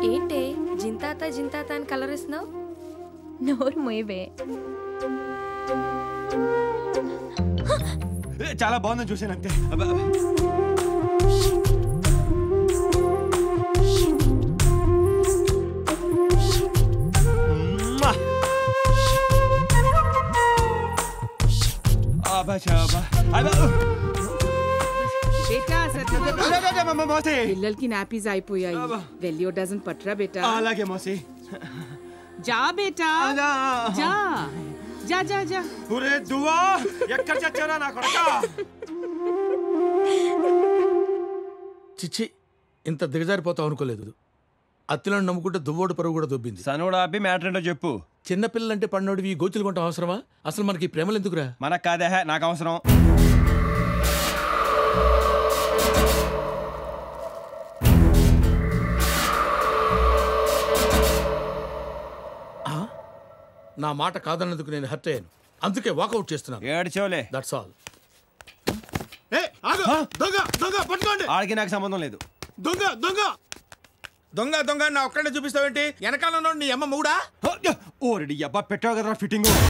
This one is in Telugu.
ఏంటే జింతాత జింతాత అని కలర్ ఇస్తున్నావు నోరు మొయ్యవే ఏ, చాలా బాగుందని చూసాను అంతే అబ్బా, అబ్బా. మ్మా. అబ్బా, చాబా. అబ్బా. బేటా సత్య అబ్బా, అబ్బా, అబ్బా, అబ్బా, మోసే. పిల్లలకి నాపీస్ అయిపోయాయి అబ్బా. వెల్లియో డజన్ పట్రా బేటా అలాగే మోసే జా బేటా అలా. జా జా జా జా ఒరే దువ్వా ఎక్కడ చచ్చారా నా కొడక చిచ్చి ఇంత దిగజారిపోతావు అనుకోలేదు అత్తిలను నమ్ముకుంటే దువ్వోడు పరువు కూడా దొబ్బింది సనుడు ఆపి మ్యాటర్ ఏంటో చెప్పు చిన్నపిల్లలంటే పడినోడివి ఈ గోచులు కొంటాం అవసరమా అసలు మనకి ఈ ప్రేమలు ఎందుకురా మనకు కాదే నాకు అవసరం నా మాట కాదన్నందుకు నేను హర్ట్ అయ్యాను అందుకే వాకౌట్ చేస్తున్నాను ఏడ్చోలే దట్స్ ఆల్ దొంగ దొంగ పట్టుకోండి ఆడికి నాకు సంబంధం లేదు దొంగ దొంగ దొంగ దొంగ నా ఒక్కడే చూపిస్తావేంటి వెనకాల ఉన్నోడు నీ అమ్మ మూడా ఓరెడి అబ్బా పెట్టావు కదరా ఫిట్టింగ్